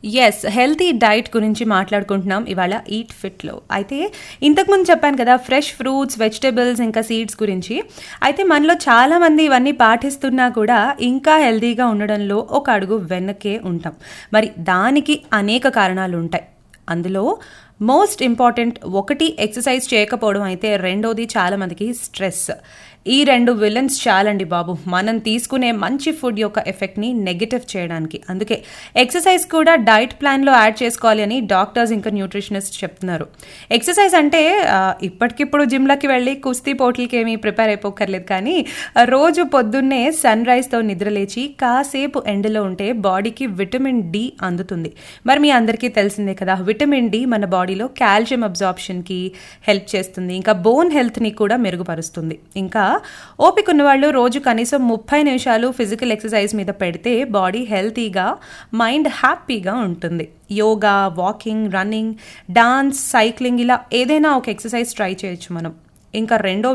yes healthy diet గురించి మాట్లాడుకుంటున్నాం ఇవాళ ఈట్ ఫిట్లో అయితే ఇంతకుముందు చెప్పాను కదా ఫ్రెష్ ఫ్రూట్స్ వెజిటబుల్స్ ఇంకా సీడ్స్ గురించి అయితే మనలో చాలామంది ఇవన్నీ పాటిస్తున్నా కూడా ఇంకా హెల్తీగా ఉండడంలో ఒక అడుగు వెనకే ఉంటాం మరి దానికి అనేక కారణాలు ఉంటాయి అందులో మోస్ట్ ఇంపార్టెంట్ ఒకటి ఎక్సర్సైజ్ చేయకపోవడం అయితే రెండోది చాలామందికి స్ట్రెస్ ఈ రెండు విలన్స్ చాలండి బాబు మనం తీసుకునే మంచి ఫుడ్ యొక్క ఎఫెక్ట్ని నెగిటివ్ చేయడానికి అందుకే ఎక్సర్సైజ్ కూడా డైట్ ప్లాన్లో యాడ్ చేసుకోవాలి అని డాక్టర్స్ ఇంకా న్యూట్రిషనిస్ట్ చెప్తున్నారు ఎక్సర్సైజ్ అంటే ఆ, ఇప్పటికిప్పుడు జిమ్లకి వెళ్ళి కుస్తీ పోటీలకి ఏమీ ప్రిపేర్ అయిపోకర్లేదు కానీ ఆ, రోజు పొద్దున్నే సన్ రైజ్తో నిద్రలేచి కాసేపు ఎండలో ఉంటే బాడీకి విటమిన్ డి అందుతుంది మరి మీ అందరికీ తెలిసిందే కదా విటమిన్ డి మన బాడీలో కాల్షియం అబ్జార్ప్షన్కి హెల్ప్ చేస్తుంది ఇంకా బోన్ హెల్త్ని కూడా మెరుగుపరుస్తుంది ఇంకా ఓపిక ఉన్నవాళ్ళు రోజు కనీసం ముప్పై నిమిషాలు ఫిజికల్ ఎక్సర్సైజ్ మీద పెడితే బాడీ హెల్తీగా మైండ్ హ్యాపీగా ఉంటుంది yoga walking running dance cycling ఇలా ఏదైనా ఒక ఎక్సర్సైజ్ ట్రై చేయొచ్చు మనం ఇంకా రెండో